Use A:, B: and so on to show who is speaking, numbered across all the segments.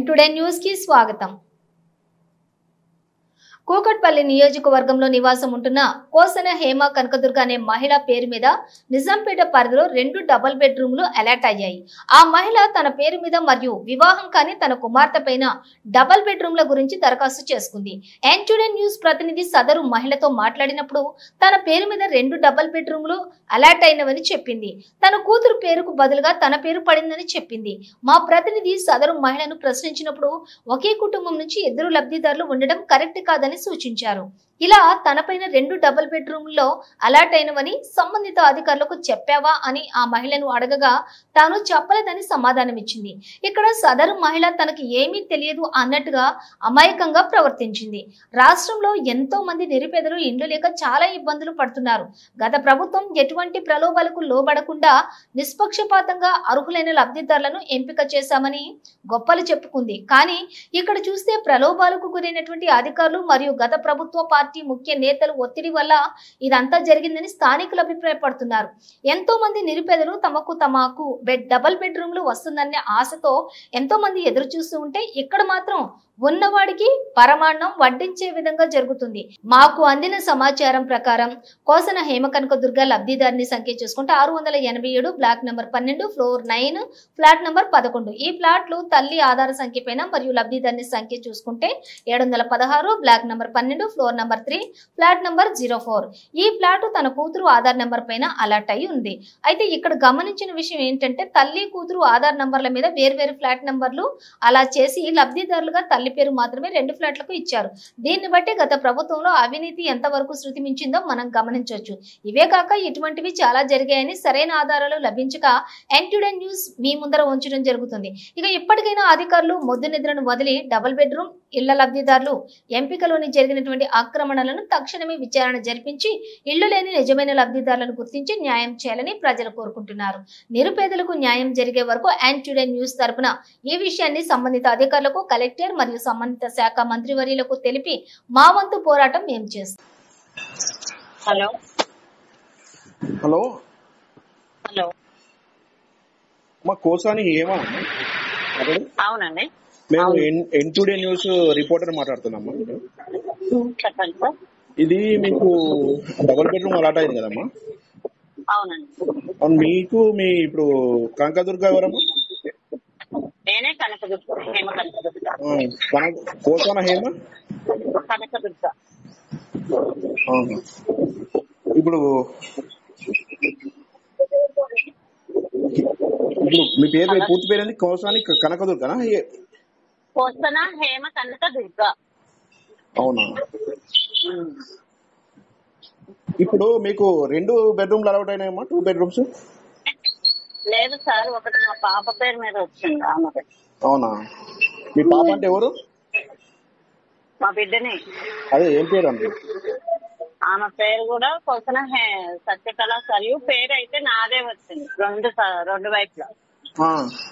A: ఎన్ today news కి స్వాగతం కూకట్పల్లి నియోజకవర్గంలో నివాసం ఉంటున్న కోసన హేమ కనకదుర్గ అనే మహిళ పేరు మీద నిజాంపేట పరిధిలో రెండు డబుల్ బెడ్రూమ్లు అలాట్ అయ్యాయి ఆ మహిళ తన పేరు మీద మరియు వివాహం కాని తన కుమార్తె పైన డబుల్ బెడ్రూమ్ల గురించి దరఖాస్తు చేసుకుంది ఎన్ టుడే న్యూస్ ప్రతినిధి సదరు మహిళతో మాట్లాడినప్పుడు తన పేరు మీద రెండు డబుల్ బెడ్రూమ్లు అలాట్ అయినవని చెప్పింది తన కూతురు పేరుకు బదులుగా తన పేరు పడిందని చెప్పింది మా ప్రతినిధి సదరు మహిళను ప్రశ్నించినప్పుడు ఒకే కుటుంబం నుంచి ఇద్దరు లబ్ధిదారులు ఉండడం కరెక్ట్ కాదని సూచించారు ఇలా తనపైన రెండు డబుల్ బెడ్రూమ్లో అలాట్ అయినవని సంబంధిత అధికారులకు చెప్పావా అని ఆ మహిళను అడగగా తాను చెప్పలేదని సమాధానమిచ్చింది ఇక్కడ సదరు మహిళ తనకి ఏమీ తెలియదు అన్నట్టుగా అమాయకంగా ప్రవర్తించింది రాష్ట్రంలో ఎంతో మంది నిరుపేదలు ఇండ్లు లేక చాలా ఇబ్బందులు పడుతున్నారు గత ప్రభుత్వం ఎటువంటి ప్రలోభాలకు లోబడకుండా నిష్పక్షపాతంగా అర్హులైన లబ్ధిదారులను ఎంపిక చేశామని గొప్పలు చెప్పుకుంది కానీ ఇక్కడ చూస్తే ప్రలోభాలకు గురైనటువంటి అధికారులు మరియు గత ప్రభుత్వ పార్టీ ముఖ్య నేతలు ఒత్తిడి వల్ల ఇదంతా జరిగిందని స్థానికులు అభిప్రాయపడుతున్నారు ఎంతో మంది నిరుపేదలు తమకు తమకు బెడ్ డబల్ బెడ్రూమ్లు వస్తుందనే ఆశతో ఎంతో మంది ఎదురు చూస్తూ ఉంటే ఇక్కడ మాత్రం ఉన్నవాడికి పరమాన్నం వడ్డించే విధంగా జరుగుతుంది మాకు అందిన సమాచారం ప్రకారం కోసన హేమకనక దుర్గ లబ్ధిదారిని సంఖ్య చూసుకుంటే ఆరు వందల ఎనభై ఏడు బ్లాక్ నెంబర్ పన్నెండు ఫ్లోర్ నైన్ ఫ్లాట్ నెంబర్ పదకొండు ఈ ఫ్లాట్లు తల్లి ఆధార సంఖ్య పైన మరియు లబ్ధిదారిని సంఖ్య చూసుకుంటే ఏడు వందల పదహారు బ్లాక్ నెంబర్ పన్నెండు floor number three flat number zero four ఈ ఫ్లాట్ తన కూతురు ఆధార్ నెంబర్ పైన అలర్ట్ అయి ఉంది అయితే ఇక్కడ గమనించిన విషయం ఏంటంటే తల్లి కూతురు ఆధార్ నంబర్ల మీద వేర్వేరు ఫ్లాట్ నంబర్లు అలా చేసి లబ్ధిదారులుగా తల్లి పేరు మాత్రమే రెండు ఫ్లాట్లకు ఇచ్చారు దీన్ని బట్టి గత ప్రభుత్వంలో అవినీతి ఎంతవరకు శృతి మించిందో మనం గమనించవచ్చు ఇవే కాక ఇటువంటివి చాలా జరిగాయని సరైన ఆధారాలు లభించక ఎన్టుడే న్యూస్ మీ ముందర ఉంచడం జరుగుతుంది ఇక ఇప్పటికైనా అధికారులు మొద్దు నిద్రను వదిలి డబుల్ బెడ్రూమ్ ఇళ్ల లబ్ధిదారులు ఎంపికలోని జరిగినటువంటి ఆక్రమణలను తక్షణమే విచారణ జరిపించి ఇళ్లు లేని నిజమైన లబ్ధిదారులను గుర్తించి న్యాయం చేయాలని ప్రజలు కోరుకుంటున్నారు నిరుపేదలకు న్యాయం జరిగే వరకు అండ్ టుడే న్యూస్ తరపున ఈ విషయాన్ని సంబంధిత అధికారులకు కలెక్టర్ మరియు సంబంధిత శాఖ మంత్రివర్యులకు తెలిపి మా వంతు పోరాటం మేము చేస్తాం
B: హలో
C: హలో
B: హలో
C: మా కోసాని ఏమా అక్కడ
B: అవునండి
C: మేము ఎన్ టుడే న్యూస్ రిపోర్టర్ మాట్లాడుతున్నామ్మా
B: చెప్పండి సార్
C: ఇది మీకు డబుల్ బెడ్రూమ్ అలాట్ అయింది కదమ్మా
B: అవునండి
C: అవును మీకు మీ ఇప్పుడు కనకదుర్గ ఎవరమ్మా
B: నేనే కనకదుర్గ హేమ కనకదుర్గ
C: ఆ, కన కోసాన హేమ
B: కనకదుర్గ
C: ఆహా. ఇప్పుడు ఇప్పుడు మీ పేరు మీ పూర్తి పేరు ఏంది కోసాని కనకదుర్గనా ఏ-
B: కోసన హేమ కనకదుర్గ
C: అవునా ఇప్పుడు మీకు రెండు బెడ్రూమ్లు అలౌట్ అయినాయమ్మా టూ బెడ్రూమ్స్
B: లేదు సార్ ఒకటి మా పాప పేరు మీద వచ్చింది ఆమెది
C: అవునా మీ పాప అంటే ఎవరు
B: మా బిడ్డని
C: అదే ఏం పేరు అంటే
B: ఆమె పేరు కూడా కోసన హే- సత్యకళ సరియు పేరు అయితే నాదే వచ్చింది రెండు స- రెండు వైపులా
C: ఆ,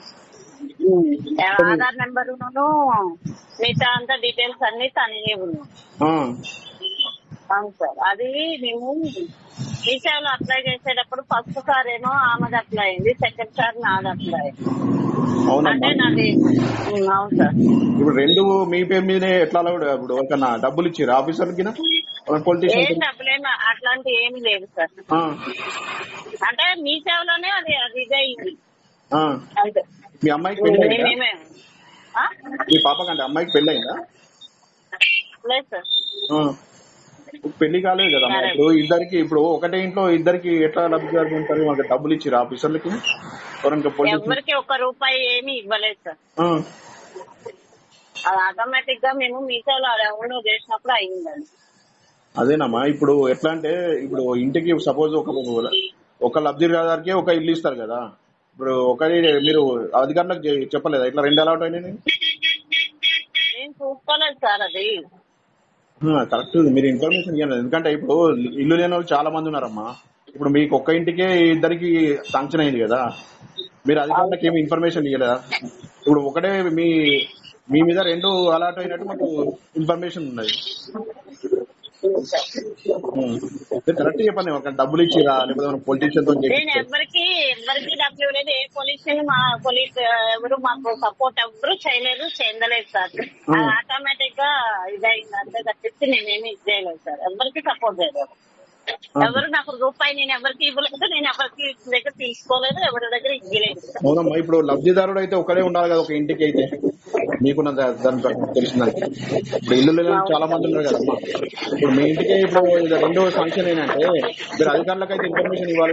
B: ఆధార్ నెంబర్ మిగతా అంతా డీటెయిల్స్ అన్ని తనయే ఉన్నాయి
C: ఆ,
B: అవును సార్ అది మేము ఈ సేవలో అప్లై చేసేటప్పుడు ఫస్ట్ సార్ ఏమో ఆమెది అప్లై అయింది సెకండ్ సార్ నాది అప్లై అయింది
C: అవునమ్మా
B: అంటే నాది ఉమ్, అవును సార్
C: ఇప్పుడు రెండు మీ పేరు మీదనే ఎట్లా allowed? ఇప్పుడు ఎవరికన్నా డబ్బులు ఇచ్చారు ఆఫీసర్ కింద
B: ఏం
C: పొలిటీషియన్
B: డబ్బులేమి అట్లాంటి ఏమి లేదు సార్ అంటే మీ సేవలోనే అది అది ఇదే అయింది అంతే
C: మీ అమ్మాయికి పెళ్ళి అయిందా
B: మేమేమే ఆ?
C: మీ పాపకంటే అమ్మాయికి పెళ్ళి అయిందా
B: లేదు సార్
C: ఆ. పెళ్లి కాలేదు కదా
B: సరే.
C: ఇప్పుడు ఇద్దరికి ఇప్పుడు ఒకటే ఇంట్లో ఇద్దరికి ఎట్లా లబ్ధి జరుగుతుంటారు మాకు డబ్బులు ఇచ్చారు ఆఫీసర్లకి ఎవరైనా పొలిటీషియన్
B: ఎవరికి ఒక్క రూపాయి ఏమి ఇవ్వలేదు సార్ అది ఆటోమేటిక్ గా మేము మీ సేవలో డౌన్లోడ్ చేసినప్పుడు అయిందండి
C: అదేనమ్మా ఇప్పుడు ఎట్లా అంటే ఇప్పుడు ఇంటికి సపోజ్ ఒక ఒక లబ్ధిదారుకి ఒక ఇల్లు ఇస్తారు కదా ఇప్పుడు ఒకరి మీరు అధికారులకు చె- చెప్పలేదా ఇట్లా రెండు అలౌట్ అయినాయి
B: నేను చూసుకోలేదు సార్ అది
C: కరెక్ట్ మీరు ఇన్ఫర్మేషన్ ఇవ్వండి ఎందుకంటే ఇప్పుడు ఇల్లు లేని వాళ్ళు చాలా మంది ఉన్నారమ్మా ఇప్పుడు మీకు ఒక్క ఇంటికే ఇద్దరికి శాంక్షన్ అయింది కదా మీరు అధికారులకు ఏమి ఇన్ఫర్మేషన్ ఇవ్వలేదా ఇప్పుడు ఒకటే మీ మీ మీద రెండు అలాట్ అయినట్టు మాకు ఇన్ఫర్మేషన్ ఉన్నది కరెక్ట్ చెప్పండి ఎవరికైనా డబ్బులు ఇచ్చిరా లేకపోతే పొలిటీషియన్ తో
B: నేను
C: చెప్పి
B: ఎవరికి ఎవరికి డబ్బులు ఇవ్వలేదు ఏ పొలిషన్ మా పోలీస్ ఎవరు మాకు సపోర్ట్ ఎవరు చేయలేదు చెందలేదు సార్
C: Hmm.
B: ఆటోమేటిక్ గా ఇదైంది అంతే తప్పించి నేనేమి ఇది చేయలేదు సార్ ఎవరికి సపోర్ట్ చేయలేదు ఎవరు నాకు రూపాయి నేను ఎవరికి ఇవ్వలేదు నేను ఎవరికి దగ్గర తీసుకోలేదు ఎవరి దగ్గర ఇవ్వలేదు సార్.
C: అవునమ్మా ఇప్పుడు లబ్ధిదారుడు అయితే ఒకడే ఉండాలి కదా ఒక ఇంటికి అయితే మీకున్న దా- దాని ప్రకారం తెలిసిందంటే ఇప్పుడు ఇల్లు లేని వాళ్ళు చాలా మంది ఉన్నారు కదమ్మా ఇప్పుడు మీ ఇంటికి ఇప్పుడు ఇది రెండో ఫంక్షన్ ఏంటంటే మీరు అధికారులకు అయితే ఇన్ఫర్మేషన్ ఇవ్వాలి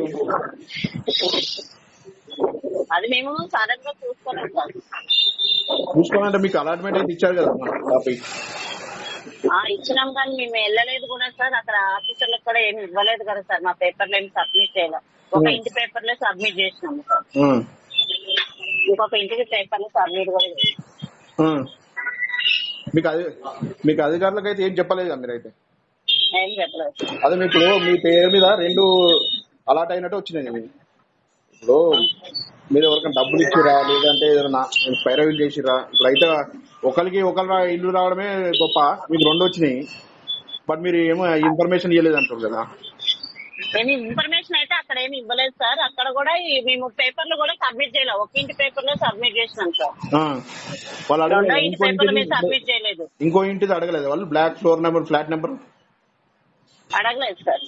B: అది మేము సడన్ గా చూసుకోలేదు సార్
C: చూసుకోవాలంటే మీకు అలాట్మెంట్ అయితే ఇచ్చారు కదమ్మా కాపీ
B: ఆ, ఇచ్చినాం కానీ మేము వెళ్ళలేదు కూడా సార్ అక్కడ ఆఫీసర్లకు కూడా ఏమి ఇవ్వలేదు కదా సార్ మా పేపర్లు ఏమి సబ్మిట్ చేయలేదు ఒక
C: Hmm.
B: ఇంటి పేపర్లే సబ్మిట్ చేసినాము సార్
C: ఉమ్,
B: ఇంకొక ఇంటికి పేపర్లు సబ్మిట్ కూడా చేసినాం.
C: ఉమ్. మీకు అది మీకు అధికారులకు అయితే ఏం చెప్పలేదు కదా మీరైతే
B: ఏం చెప్పలేదు సార్.
C: అదే మీకు మీ పేరు మీద రెండు అలాట్ అయినట్టు వచ్చినాయి ఇవి. ఇప్పుడు మీరు ఎవరికైనా డబ్బులు ఇచ్చిరా లేదంటే ఏదైనా పైరవీలు చేసిరా ఇప్పుడు అయితే ఒకరికి ఒకరి ఇల్లు రావడమే గొప్ప మీకు రెండు వచ్చినాయి బట్ మీరు ఏమో ఇన్ఫర్మేషన్ ఇవ్వలేదు అంటారు కదా
B: ఏమి ఇన్ఫర్మేషన్ అయితే అక్కడ ఏమి ఇవ్వలేదు సార్ అక్కడ కూడా ఈ- మేము పేపర్లు కూడా సబ్మిట్ చేయలేదు ఒక ఇంటి పేపర్ లో సబ్మిట్ చేసినాం సార్
C: ఆ. వాళ్ళు
B: రెండో
C: అడగలేదు
B: ఇంటి
C: ఇంకో
B: పేపర్లు
C: ఇంటిది
B: మేము సబ్మిట్ చేయలేదు
C: ఇంకో ఇంటిది అడగలేదు వాళ్ళు block floor number flat number
B: అడగలేదు సార్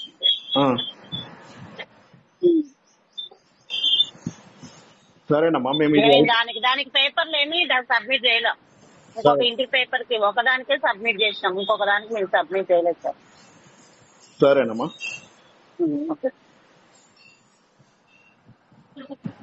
C: సరేనమ్మా మేము ఇది
B: మేము దానికి దానికి పేపర్లు ఏమి సబ్మిట్ చేయలేం ఇంకొక ఇంటి పేపర్ కి ఒకదానికే సబ్మిట్ చేసినాం ఇంకొక దానికి మేము సబ్మిట్ చేయలేదు సార్
C: సరేనమ్మా
B: ఓకే